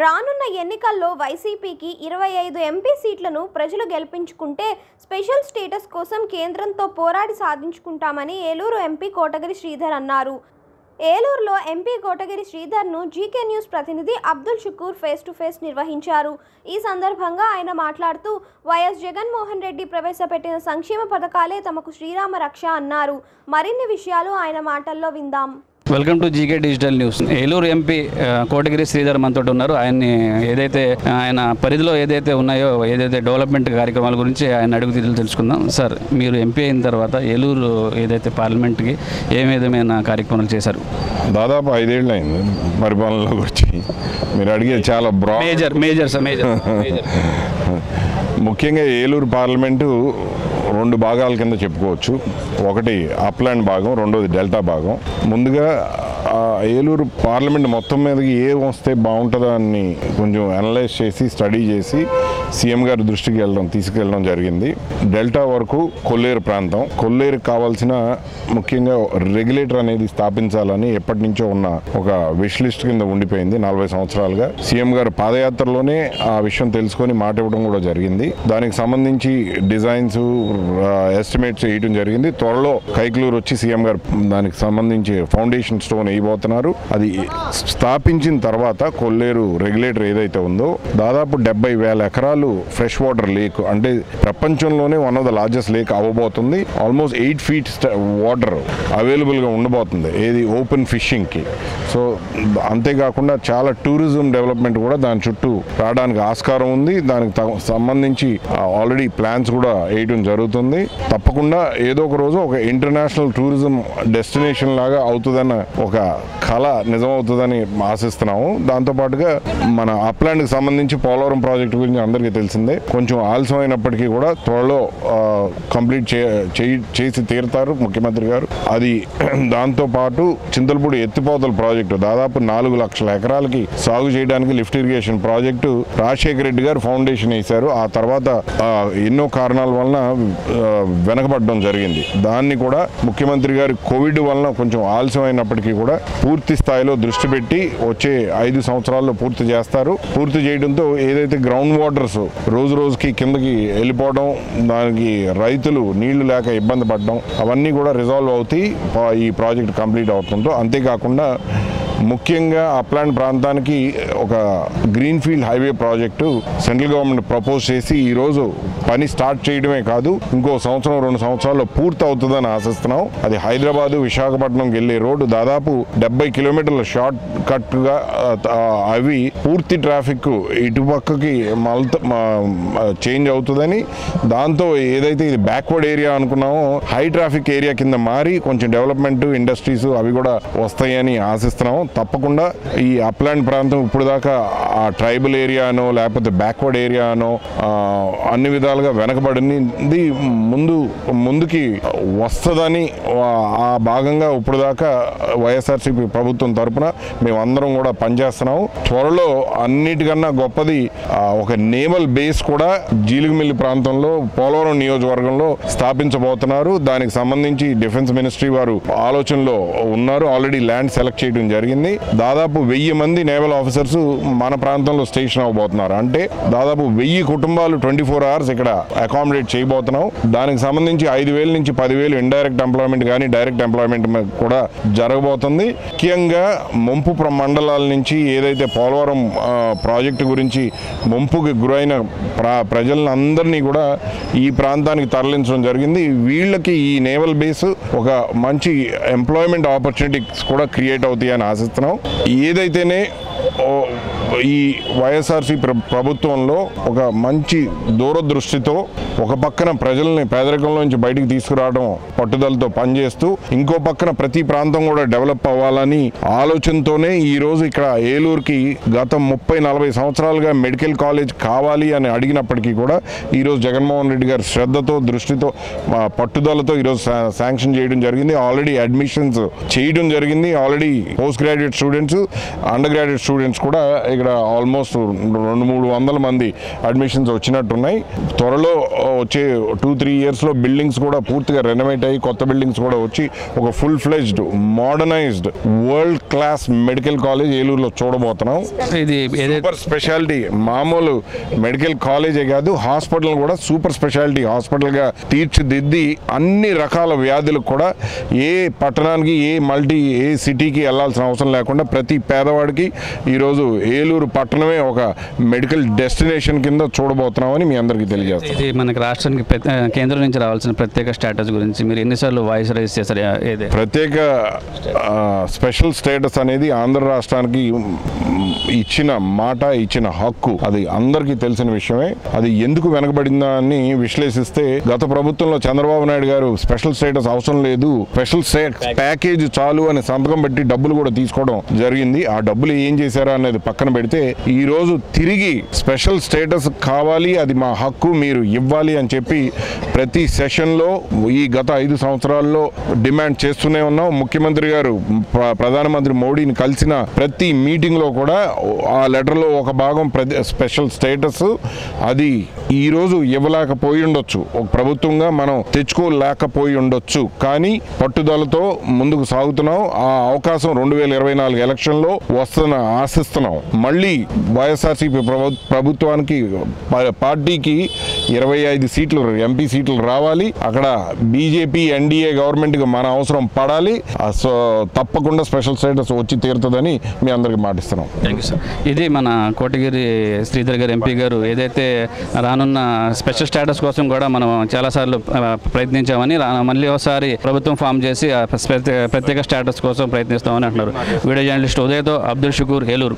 రానున్న ఎన్నికల్లో వైసీపీకి ఇరవై ఐదు ఎంపీ సీట్లను ప్రజలు గెలిపించుకుంటే స్పెషల్ స్టేటస్ కోసం కేంద్రంతో పోరాడి సాధించుకుంటామని ఏలూరు ఎంపీ కోటగిరి శ్రీధర్ అన్నారు ఏలూరులో ఎంపీ కోటగిరి శ్రీధర్ను జీకే న్యూస్ ప్రతినిధి Abdul Shukoor face to face నిర్వహించారు ఈ సందర్భంగా ఆయన మాట్లాడుతూ వైఎస్ జగన్మోహన్ రెడ్డి ప్రవేశపెట్టిన సంక్షేమ పథకాలే తమకు శ్రీరామ రక్ష అన్నారు మరిన్ని విషయాలు ఆయన మాటల్లో విందాం welcome to GK digital news Eluru MP ఆ, కోటగిరి శ్రీధర్ మనతో ఉన్నారు ఆయన్ని ఏదైతే ఆయన పరిధిలో ఏదైతే ఉన్నాయో ఏదైతే డెవలప్మెంట్ కార్యక్రమాల గురించి ఆయన అడుగు తీరులు తెలుసుకుందాం సార్ మీరు ఎంపీ అయిన తర్వాత ఏలూరు ఏదైతే పార్లమెంట్కి ఏ విధమైన కార్యక్రమాలు చేశారు దాదాపు ఐదేళ్ళు అయింది పరిపాలనలోకి వచ్చి మీరు అడిగేది చాలా బ్రా major major sir major major ముఖ్యంగా ఏలూరు పార్లమెంటు రెండు భాగాల కింద చెప్పుకోవచ్చు ఒకటి అప్లాండ్ భాగం రెండోది డెల్టా భాగం ముందుగా ఆ ఏలూరు పార్లమెంట్ మొత్తం మీదకి ఏ వస్తే బాగుంటుందో అని కొంచెం అనలైజ్ చేసి స్టడీ చేసి సీఎం గారి దృష్టికి వెళ్ళడం తీసుకెళ్ళడం జరిగింది డెల్టా వరకు కొల్లేరు ప్రాంతం కొల్లేరుకి కావాల్సిన ముఖ్యంగా రెగ్యులేటర్ అనేది స్థాపించాలని ఎప్పటి నుంచో ఉన్న ఒక విష్ లిస్ట్ కింద ఉండిపోయింది నలభై సంవత్సరాలుగా సీఎం గారు పాదయాత్రలోనే ఆ విషయం తెలుసుకొని మాట ఇవ్వడం కూడా జరిగింది దానికి సంబంధించి డిజైన్స్ ఎస్టిమేట్స్ వేయడం జరిగింది త్వరలో కైక్లూరు వచ్చి సీఎం గారు దానికి సంబంధించి ఫౌండేషన్ స్టోన్ వేయబోతున్నారు అది స్థాపించిన తర్వాత కొల్లేరు రెగ్యులేటర్ ఏదైతే ఉందో దాదాపు డెబ్బై వేల ఎకరాలు ఫ్రెష్ వాటర్ లేక్ అంటే ప్రపంచంలోనే one of the largest lake అవ్వబోతుంది ఆల్మోస్ట్ ఎయిట్ ఫీట్ వాటర్ అవైలబుల్గా ఉండబోతుంది ఏది ఓపెన్ ఫిషింగ్కి సో అంతేకాకుండా చాలా టూరిజం డెవలప్మెంట్ కూడా దాని చుట్టూ రావడానికి ఆస్కారం ఉంది దానికి త- సంబంధించి ఆల్రెడీ ప్లాన్స్ కూడా వేయడం జరుగుతుంది తప్పకుండా ఏదో ఒక రోజు ఒక ఇంటర్నేషనల్ టూరిజం డెస్టినేషన్ లాగా అవుతుందన్న ఒక కళ నిజమవుతుందని ఆశిస్తున్నాము దాంతోపాటుగా మన అప్లాండ్కి సంబంధించి పోలవరం ప్రాజెక్టు గురించి అందరికీ తెలిసిందే కొంచెం ఆలస్యం అయినప్పటికీ కూడా త్వరలో కంప్లీట్ చేసి తీరుతారు ముఖ్యమంత్రి గారు అది దాంతోపాటు చింతలపూడి ఎత్తిపోతల ప్రాజెక్టు దాదాపు నాలుగు లక్షల ఎకరాలకి సాగు చేయడానికి lift irrigation project Rajasekhara Reddy garu foundation వేశారు ఆ తర్వాత ఆ, ఎన్నో కారణాల వలన ఆ, వెనకబడడం జరిగింది దాన్ని కూడా ముఖ్యమంత్రి గారి కోవిడ్ వలన కొంచెం ఆలస్యం అయినప్పటికీ కూడా పూర్తి స్థాయిలో దృష్టి పెట్టి వచ్చే ఐదు సంవత్సరాల్లో పూర్తి చేస్తారు పూర్తి చేయడంతో ఏదైతే గ్రౌండ్ వాటర్స్ రోజు రోజుకి కిందకి వెళ్ళిపోవడం దానికి రైతులు నీళ్లు లేక ఇబ్బంది పడడం అవన్నీ కూడా రిజాల్వ్ అవుతాయి పా- ఈ ప్రాజెక్ట్ కంప్లీట్ అవుతుందో అంతేకాకుండా ముఖ్యంగా అప్లాండ్ ప్రాంతానికి ఒక green field highway project central government propose చేసి ఈరోజు పని స్టార్ట్ చేయడమే కాదు ఇంకో సంవత్సరం రెండు సంవత్సరాల్లో పూర్తి అవుతుందని ఆశిస్తున్నాం అది హైదరాబాదు విశాఖపట్నంకి వెళ్ళే రోడ్డు దాదాపు డెబ్బై కిలోమీటర్ల షార్ట్ కట్గా ఆ, అవి పూర్తి ట్రాఫిక్ ఇటుపక్కకి మల్త చేంజ్ అవుతుందని దాంతో ఏదైతే ఇది బ్యాక్వర్డ్ ఏరియా అనుకున్నామో హై ట్రాఫిక్ ఏరియా కింద మారి కొంచెం డెవలప్మెంట్ ఇండస్ట్రీస్ అవి కూడా వస్తాయని ఆశిస్తున్నాం తప్పకుండా ఈ అప్లాండ్ ప్రాంతం ఇప్పుడు దాకా ఆ ట్రైబల్ ఏరియానో లేకపోతే బ్యాక్వర్డ్ ఏరియానో ఆ, అన్ని విధాలుగా వెనకబడింది ముందు ముందుకి వస్తుందని ఆ- ఆ భాగంగా ఇప్పుడు దాకా వైఎస్ఆర్సీపీ ప్రభుత్వం తరపున మేమందరం కూడా పనిచేస్తున్నాం త్వరలో అన్నిటికన్నా గొప్పది ఆ, ఒక నేవల్ బేస్ కూడా జీలుగుమిల్లి ప్రాంతంలో పోలవరం నియోజకవర్గంలో స్థాపించబోతున్నారు దానికి సంబంధించి డిఫెన్స్ మినిస్ట్రీ వారు ఆలోచనలో ఉన్నారు ఆల్రెడీ ల్యాండ్ సెలెక్ట్ చేయడం జరిగింది దాదాపు వెయ్యి మంది నేవల్ ఆఫీసర్స్ మన ప్రాంతంలో స్టేషన్ అవబోతున్నారు అంటే దాదాపు వెయ్యి కుటుంబాలు ట్వంటీ ఫోర్ అవర్స్ ఇక్కడ అకామిడేట్ చేయబోతున్నాం దానికి సంబంధించి ఐదు వేల నుంచి పదివేలు ఇండైరెక్ట్ ఎంప్లాయ్మెంట్ కానీ డైరెక్ట్ ఎంప్లాయ్మెంట్ కూడా జరగబోతుంది ముఖ్యంగా ముంపు ప్ర- మండలాల నుంచి ఏదైతే పోలవరం ఆ, ప్రాజెక్టు గురించి ముంపుకి గురైన ప్ర ప్రజలను అందరినీ కూడా ఈ ప్రాంతానికి తరలించడం జరిగింది వీళ్ళకి ఈ నేవల్ బేస్ ఒక మంచి ఎంప్లాయ్మెంట్ ఆపర్చునిటీస్ కూడా క్రియేట్ అవుతాయని ఆశిస్తున్నాం ఏదైతేనే ఓ, ఈ వైఎస్ఆర్సీ ప్ర ప్రభుత్వంలో ఒక మంచి దూరదృష్టితో ఒక పక్కన ప్రజల్ని పేదరికంలో నుంచి బయటికి తీసుకురావడం పట్టుదలతో పనిచేస్తూ ఇంకో పక్కన ప్రతి ప్రాంతం కూడా డెవలప్ అవ్వాలని ఆలోచనతోనే ఈ రోజు ఇక్కడ ఏలూరుకి గత ముప్పై నలభై సంవత్సరాలుగా మెడికల్ కాలేజ్ కావాలి అని అడిగినప్పటికీ కూడా ఈరోజు జగన్మోహన్ రెడ్డి గారి శ్రద్ధతో దృష్టితో మా పట్టుదలతో ఈరోజు శా- శాంక్షన్ చేయడం జరిగింది ఆల్రెడీ అడ్మిషన్స్ చేయడం జరిగింది already post graduate students under graduate students కూడా ఇక్కడ ఆల్మోస్ట్ రెండు మూడు వందల మంది అడ్మిషన్స్ వచ్చినట్టున్నాయి త్వరలో వచ్చే టూ త్రీ ఇయర్స్లో బిల్డింగ్స్ కూడా పూర్తిగా రెనోవేట్ అయ్యి కొత్త బిల్డింగ్స్ కూడా వచ్చి ఒక full fledged modernized world class medical college ఏలూరులో చూడబోతున్నాం ఇది ఏదైతే సూపర్ స్పెషాలిటీ మామూలు మెడికల్ కాలేజే కాదు హాస్పిటల్ కూడా సూపర్ స్పెషాలిటీ హాస్పిటల్గా తీర్చిదిద్ది అన్ని రకాల వ్యాధులకు కూడా ఏ పట్టణానికి ఏ మల్టీ ఏ సిటీకి వెళ్ళాల్సిన అవసరం లేకుండా ప్రతి పేదవాడికి ఈరోజు ఏలూరు పట్టణమే ఒక మెడికల్ డెస్టినేషన్ కింద చూడబోతున్నామని మీ అందరికీ తెలియజేస్తాం ఇది మనకి రాష్ట్రానికి ప్రతి- ఆ, కేంద్రం నుంచి రావాల్సిన ప్రత్యేక స్టేటస్ గురించి మీరు ఎన్నిసార్లు వాయిస్ రైజ్ చేశారు ఆ, ఏదే ప్రత్యేక ఆ, స్పెషల్ స్టేటస్ అనేది ఆంధ్ర రాష్ట్రానికి మ్, ఇచ్చిన మాట ఇచ్చిన హక్కు అది అందరికీ తెలిసిన విషయమే అది ఎందుకు వెనకబడిందా అని విశ్లేషిస్తే గత ప్రభుత్వంలో చంద్రబాబు నాయుడు గారు స్పెషల్ స్టేటస్ అవసరం లేదు స్పెషల్ స్టే- ప్యాకేజ్ చాలు అని సంతకం పెట్టి డబ్బులు కూడా తీసుకోవడం జరిగింది ఆ డబ్బులు ఏం చేశారా అనేది పక్కన పెడితే ఈ రోజు తిరిగి స్పెషల్ స్టేటస్ కావాలి అది మా హక్కు మీరు ఇవ్వాలి అని చెప్పి ప్రతి సెషన్లో ఈ గత ఐదు సంవత్సరాల్లో డిమాండ్ చేస్తూనే ఉన్నాం ముఖ్యమంత్రి గారు ప్ర- ప్రధానమంత్రి మోడీని కలిసిన ప్రతి మీటింగ్లో కూడా ఆ లెటర్లో ఒక భాగం ప్రతి స్పెషల్ స్టేటస్ అది ఈ రోజు ఇవ్వలేకపోయి ఉండొచ్చు ఒక ప్రభుత్వంగా మనం తెచ్చుకోలేకపోయి ఉండొచ్చు కానీ పట్టుదలతో ముందుకు సాగుతున్నాం ఆ అవకాశం రెండు వేల ఇరవై నాలుగు ఎలక్షన్లో వస్తున్న ఆశిస్తున్నాం మళ్ళీ వైఎస్ఆర్సీపీ ప్రభు- ప్రభుత్వానికి ప- పార్టీకి ఇరవై ఐదు సీట్లు ఎంపీ సీట్లు రావాలి అక్కడ బీజేపీ ఎన్డీఏ గవర్నమెంట్కి మన అవసరం పడాలి ఆ సో తప్పకుండా స్పెషల్ స్టేటస్ వచ్చి తీరుతుందని మీ అందరికి మాటిస్తున్నాం థ్యాంక్ యూ సార్ ఇది మన కోటగిరి శ్రీధర్ గారు ఎంపీ గారు ఏదైతే రానున్న స్పెషల్ స్టేటస్ కోసం కూడా మనం చాలాసార్లు ఆ, ప్రయత్నించామని రా- మళ్ళీ ఒకసారి ప్రభుత్వం ఫామ్ చేసి ఆ ప్రత్యేక ప్రత్యేక స్టేటస్ కోసం ప్రయత్నిస్తామని అంటున్నారు వీడియో జర్నలిస్ట్ ఉదయ్తో అబ్దుల్ షుకూర్ ఏలూరు